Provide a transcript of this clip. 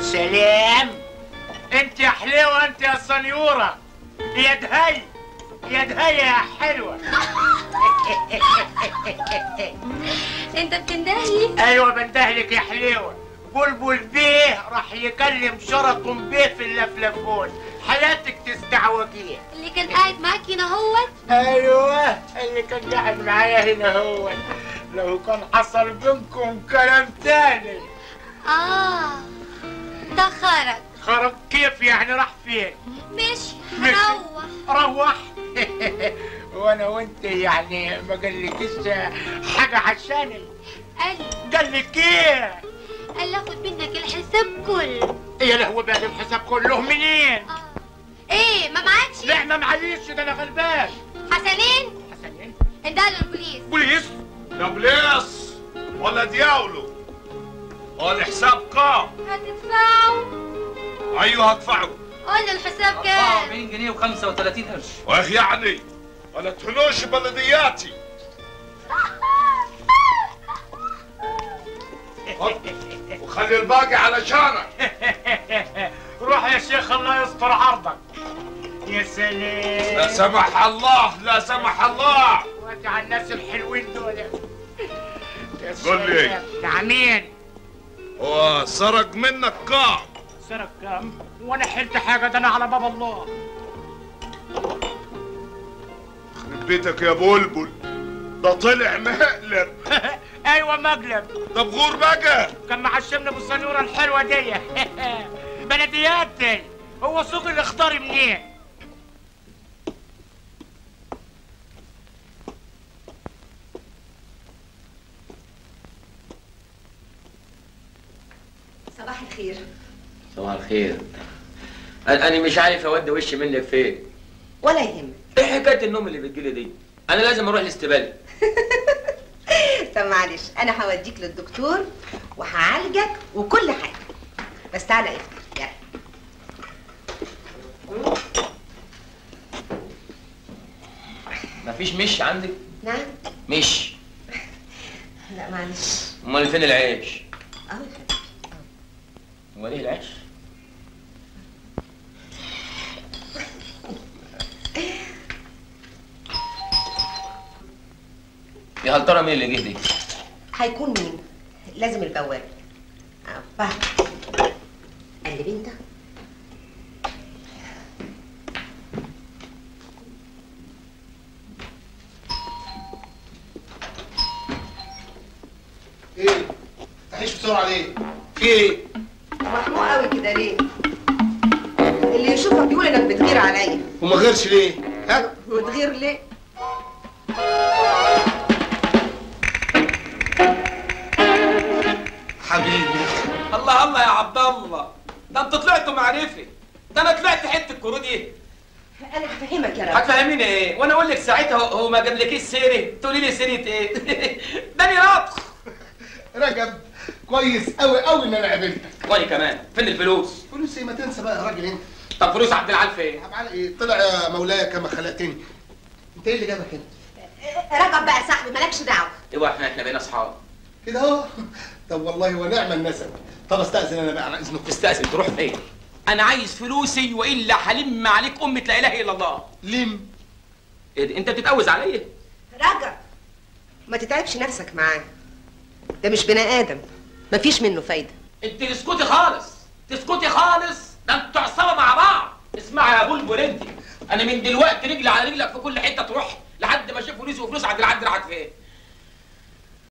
سلام انت يا حلوة انت يا صنيورة يا دهي يا دهي يا حلوة انت بتندهلي ايوه بندهلك يا حلوة بلبل بيه راح يكلم شرطم بيه في اللفلفون حياتك تستعوجيه اللي كان قاعد معاك هنا هوت ايوه اللي كان قاعد معايا هنا هو لو كان حصل بينكم كلام تاني اه ده خرج خرج كيف يعني راح فين مش مشي. روح روح وانا وانت يعني ما قالكيش حاجه عشاني قال قال لك ايه قال اخد منك الحساب كله يا لهوي بقى الحساب كله منين اه ايه ما معكش لا ما معليش ده انا غلبان حسنين حسنين اندهلوا البوليس بوليس ده بليس ولا دياولو هو الحساب كام هتدفعوا ايوه هدفعه قول له الحساب كام 44 جنيه و35 قرش واخ يعني ولا تحنوش بلدياتي خد، وخلي الباقي علشانك روح يا شيخ الله يستر عرضك يا سلام لا سمح الله لا سمح الله وقت على الناس الحلوين دول يا قول لي. سلام. نعمين هو سرق منك كام سرق كام وانا حلت حاجه ده انا على باب الله يخرب بيتك يا بلبل ده طلع مقلب ايوه مقلب طب غور بقى كان معشمنا بالصنوره الحلوه دي بلديات دي هو سوق الاخضر منين صباح الخير صباح الخير انا أنا مش عارف اودي وشي منك فين ولا يهمك ايه حكايه النوم اللي بتجيلي دي انا لازم اروح الاستبالي طب معلش انا هوديك للدكتور وهعالجك وكل حاجه بس تعالى افطر يلا مفيش مش عندك نعم مش لا معلش امال فين العيش اه يا حبيبي. امال ايه العيش يا هل ترى مين اللي جه دي هيكون مين لازم البواب اه فاهم قلب انت ايه؟ تعيش بسرعه ليه؟ في ايه؟ محموق قوي كده ليه اللي يشوفك يقول انك بتغير عليا وما غيرش ليه؟ ها؟ وتغير ليه حبيبي الله الله يا عبد الله ده انتوا طلعتوا معرفه ده انا طلعت حته كرودي انا هفهمك يا رب هتفهميني ايه وانا اقول لك ساعتها هو- هو ما جابلكيش سيره تقولي لي سيره ايه داني رطخ رجب كويس قوي قوي ان انا قابلتك وانا كمان فين الفلوس فلوس ايه ما تنسى بقى يا راجل انت طب فلوس عبد العال فين طب على ايه؟ طلع يا مولاي كما خلقتني انت ايه اللي جابك هنا؟ رجب بقى يا صاحبي مالكش دعوه ايوه احنا احنا بقينا اصحاب كده اهو طب والله ونعم النسب طب استاذن انا بقى على اذنك تستأذن تروح فين انا عايز فلوسي والا هلم عليك امه لا اله الا الله لم إيه ده؟ انت بتتقوز عليا رجب ما تتعبش نفسك معاه ده مش بني ادم مفيش منه فايده انت تسكتي خالص تسكتي خالص ده انتوا عصابه مع بعض اسمعي يا بلبل انت انا من دلوقتي رجلي على رجلك في كل حته تروح لحد ما اشوف فلوسي وفلوس عبد العال راحت فين